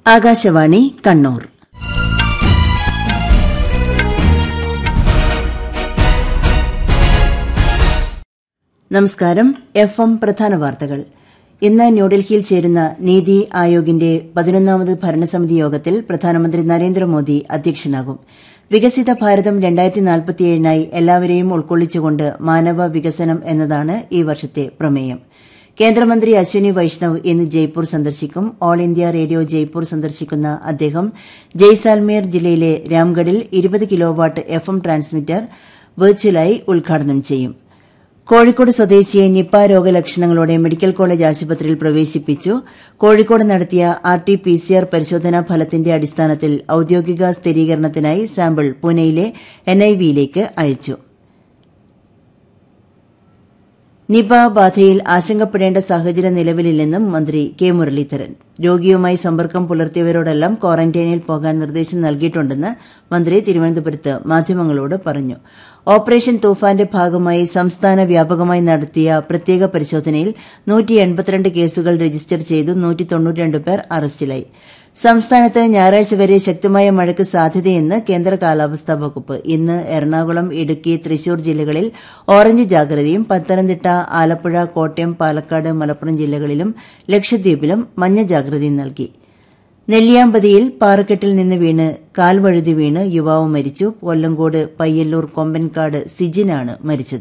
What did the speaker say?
ആകാശവാണി കണ്ണൂർ നമസ്കാരം F M പ്രധാന വാർത്തകൾ ഇന്ന് ന്യൂഡൽഹിയിൽ ചേരുന്ന നീതി ആയോഗിന്റെ പതിനൊന്നാമത് ഭരണസമിതി യോഗത്തിൽ പ്രധാനമന്ത്രി നരേന്ദ്രമോദി അധ്യക്ഷനാകും വികസിത ഭാരതം രണ്ടായിരത്തി നാൽപ്പത്തിയേഴിനായി എല്ലാവരെയും ഉൾക്കൊള്ളിച്ചുകൊണ്ട് മാനവ വികസനം എന്നതാണ് ഈ വർഷത്തെ പ്രമേയം കേന്ദ്രമന്ത്രി അശ്വനി വൈഷ്ണവ് ഇന്ന് ജയ്പൂർ സന്ദർശിക്കും ഓൾ ഇന്ത്യ റേഡിയോ ജയ്പൂർ സന്ദർശിക്കുന്ന അദ്ദേഹം ജയ്സാൽമേർ ജില്ലയിലെ രാംഗഡിൽ ഇരുപത് കിലോവാട്ട് എഫ് എം ട്രാൻസ്മിറ്റർ വെർച്വലായി ഉദ്ഘാടനം ചെയ്യും കോഴിക്കോട് സ്വദേശിയെ നിപ്പ രോഗലക്ഷണങ്ങളോടെ മെഡിക്കൽ കോളേജ് ആശുപത്രിയിൽ പ്രവേശിപ്പിച്ചു കോഴിക്കോട് നടത്തിയ R T P C R പരിശോധനാ ഫലത്തിന്റെ അടിസ്ഥാനത്തിൽ ഔദ്യോഗിക സ്ഥിരീകരണത്തിനായി സാമ്പിൾ പൂനെയിലെ എൻഐവിയിലേക്ക് അയച്ചു നിപ ബാധയിൽ ആശങ്കപ്പെടേണ്ട സാഹചര്യം നിലവിലില്ലെന്നും മന്ത്രി കെ മുരളീധരൻ രോഗിയുമായി സമ്പർക്കം പുലർത്തിയവരോടെല്ലാം ക്വാറന്റൈനിൽ പോകാൻ നിർദ്ദേശം നൽകിയിട്ടുണ്ടെന്ന് മന്ത്രി തിരുവനന്തപുരത്ത് മാധ്യമങ്ങളോട് പറഞ്ഞു ഓപ്പറേഷൻ തൂഫാന്റെ ഭാഗമായി സംസ്ഥാന വ്യാപകമായി നടത്തിയ പ്രത്യേക പരിശോധനയിൽ കേസുകൾ രജിസ്റ്റർ ചെയ്തു പേർ അറസ്റ്റിലായി സംസ്ഥാനത്ത് ഞായറാഴ്ച വരെ ശക്തമായ മഴയ്ക്ക് സാധ്യതയെന്ന് കേന്ദ്ര കാലാവസ്ഥാ വകുപ്പ് ഇന്ന് എറണാകുളം ഇടുക്കി തൃശൂർ ജില്ലകളിൽ ഓറഞ്ച് ജാഗ്രതയും പത്തനംതിട്ട ആലപ്പുഴ കോട്ടയം പാലക്കാട് മലപ്പുറം ജില്ലകളിലും ലക്ഷദ്വീപിലും മഞ്ഞ ജാഗ്രതയും നൽകി നെല്ലിയാമ്പതിയിൽ പാറക്കെട്ടിൽ നിന്ന് വീണ് കാൽവഴുതി വീണ് യുവാവ് മരിച്ചു കൊല്ലങ്കോട് പയ്യല്ലൂർ കൊമ്പൻകാട് സിജിനാണ് മരിച്ചത്